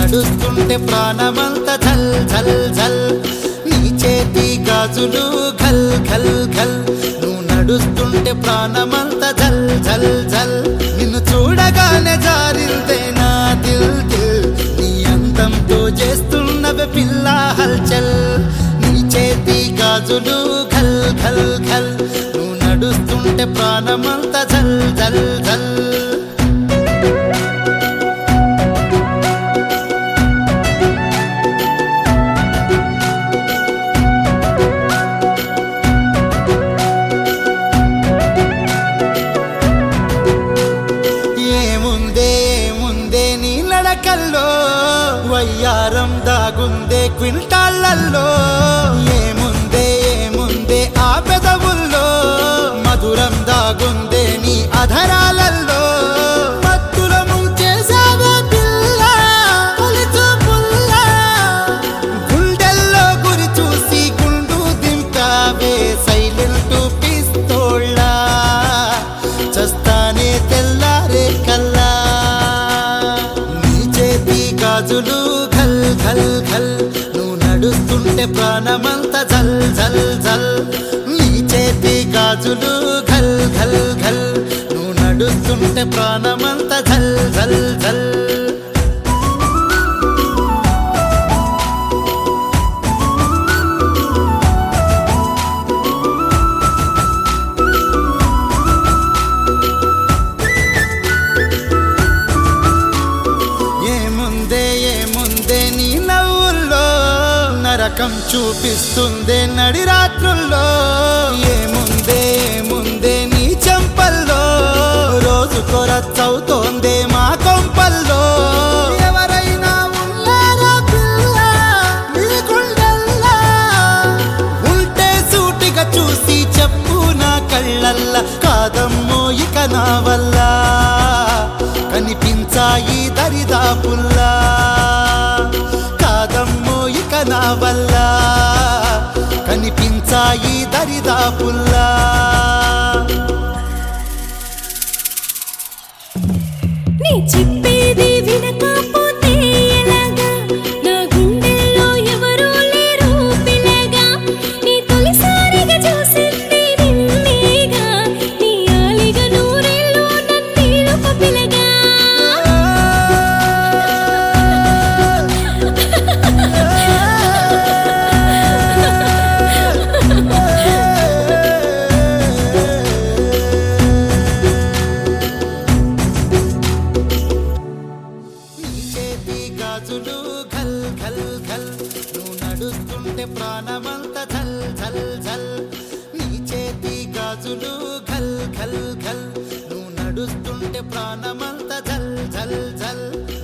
నడుస్తుంటే ప్రాణమంత ఝల్ ఝల్ ఝల్ నీ చేతి గాజులు ఘల్ ఘల్ ఘల్ నువ్వు నడుస్తుంటే ప్రాణమంత ఝల్ ఝల్ ఝల్ నిన్ను చూడగానే జారిందే నా దిల్ దిల్ నీ అందంతో చేస్తున్నవే పిల్ల హల్చల్ నీ చేతి గాజులు ఘల్ ఘల్ ఘల్ నువ్వు నడుస్తుంటే ప్రాణమంత ఝల్ ఝల్ ఝల్ ఏముందే ఏముందే నీ నడకల్లో వయ్యారం దాగుందే క్వింటాళ్ళల్లో ఏముందే ఏముందే ఆ పెదవుల్లో మధురం దాగుందే నీ అధరాలల్లో మత్తుల ముంచేసావే పిల్ల తొలి చూపుల్లా. గుండెల్లో గురి చూసి గుండు దింపావే సైలెంట్ పిస్తోళ్ళ చస్తానే తెల్లారే కల్లా నీ చేతి గాజులు ఘల్ ఘల్ ఘల్ నువ్వు నడుస్తుంటే ప్రాణమంత ఝల్ ఝల్ ఝల్ నీ చేతి గాజులు ఘల్ ఘల్ ఘల్ నువ్వు నడుస్తుంటే ప్రాణమంత ఝల్ ఝల్ ఝల్ ఏముందే ఏముందే నీ నవ్వుల్లో నరకం చూపిస్తుందే నడి రాత్రుల్లో ఏముందే ఏముందే నీ చెంపల్లో రోజు కొరచవుతోందే మా కొంపల్లో ఎవరైనా ఉన్నారా పిల్ల నీ గుండెల్లో? ఉంటే సూటిగా చూసి చెప్పు నా కళ్ళల్లా కాదమ్మో ఇక నా వల్ల కనిపించాయి దరిదాపుల్లా కాదమ్మో ఇక నా వల్ల కనిపించాయి దరిదాపుల్లా నీ చెప్పేది వినకపోతే ఎలాగా నా గుండెల్లో ఎవరూ లేరు పిల్లగా నీ తొలిసారిగా చూసింది నిన్నేగా నీ ఆలిగా నూరేళ్ళు నన్నేలుప పిల్లగా నీ చేతి గాజులు ఘల్ ఘల్ ఘల్ నువ్వు నడుస్తుంటే ప్రాణమంత ఝల్ ఝల్ ఝల్ నీ చేతి గాజులు ఘల్ ఘల్ ఘల్ నువ్వు నడుస్తుంటే ప్రాణమంత ఝల్ ఝల్ ఝల్